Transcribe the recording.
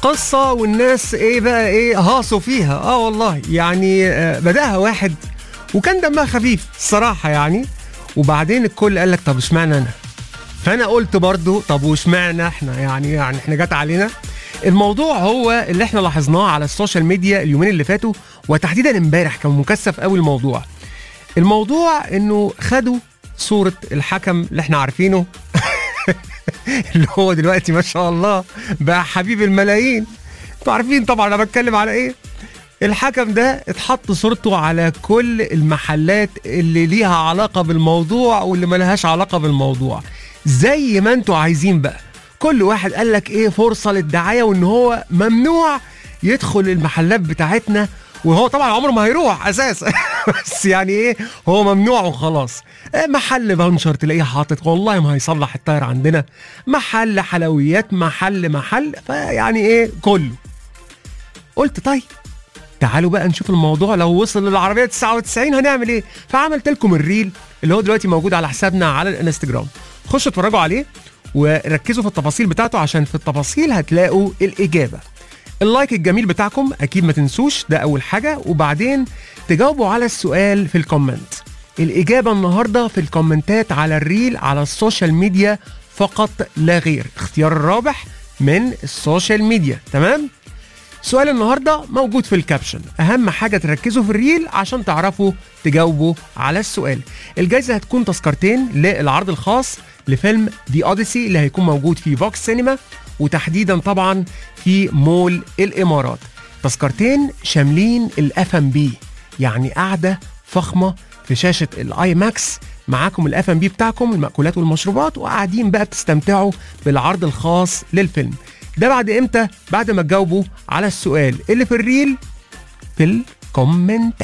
قصة والناس ايه بقى ايه هاصوا فيها اه والله يعني آه بدأها واحد وكان دمها خفيف الصراحة يعني وبعدين الكل قال لك طب اشمعنى انا فانا قلت برضو طب واشمعنى احنا يعني يعني احنا جت علينا الموضوع هو اللي احنا لاحظناه على السوشيال ميديا اليومين اللي فاتوا وتحديدا امبارح كان مكثف قوي الموضوع الموضوع انه خدوا صورة الحكم اللي احنا عارفينه اللي هو دلوقتي ما شاء الله بقى حبيب الملايين انتوا عارفين طبعا انا بتكلم على ايه الحكم ده اتحط صورته على كل المحلات اللي ليها علاقة بالموضوع واللي ملهاش علاقة بالموضوع زي ما انتوا عايزين بقى كل واحد قال لك ايه فرصة للدعاية وان هو ممنوع يدخل المحلات بتاعتنا وهو طبعا عمره ما هيروح اساسا بس يعني ايه هو ممنوع وخلاص إيه محل بنشر تلاقيه حاطط والله ما هيصلح التاير عندنا محل حلويات محل محل فيعني ايه كله قلت طيب تعالوا بقى نشوف الموضوع لو وصل للعربية 99 هنعمل ايه فعملت لكم الريل اللي هو دلوقتي موجود على حسابنا على الانستجرام خشوا اتفرجوا عليه وركزوا في التفاصيل بتاعته عشان في التفاصيل هتلاقوا الإجابة اللايك الجميل بتاعكم أكيد ما تنسوش ده أول حاجة وبعدين تجاوبوا على السؤال في الكومنت الإجابة النهاردة في الكومنتات على الريل على السوشيال ميديا فقط لا غير اختيار الرابح من السوشيال ميديا تمام؟ سؤال النهارده موجود في الكابشن اهم حاجه تركزوا في الريل عشان تعرفوا تجاوبوا على السؤال الجائزه هتكون تذكرتين للعرض الخاص لفيلم دي اوديسي اللي هيكون موجود في فوكس سينما وتحديدا طبعا في مول الامارات تذكرتين شاملين الاف ام بي يعني قاعده فخمه في شاشه الاي ماكس معاكم الاف ام بي بتاعكم المأكولات والمشروبات وقاعدين بقى بتستمتعوا بالعرض الخاص للفيلم ده بعد امتى بعد ما تجاوبوا على السؤال اللي في الريل في الكومنتات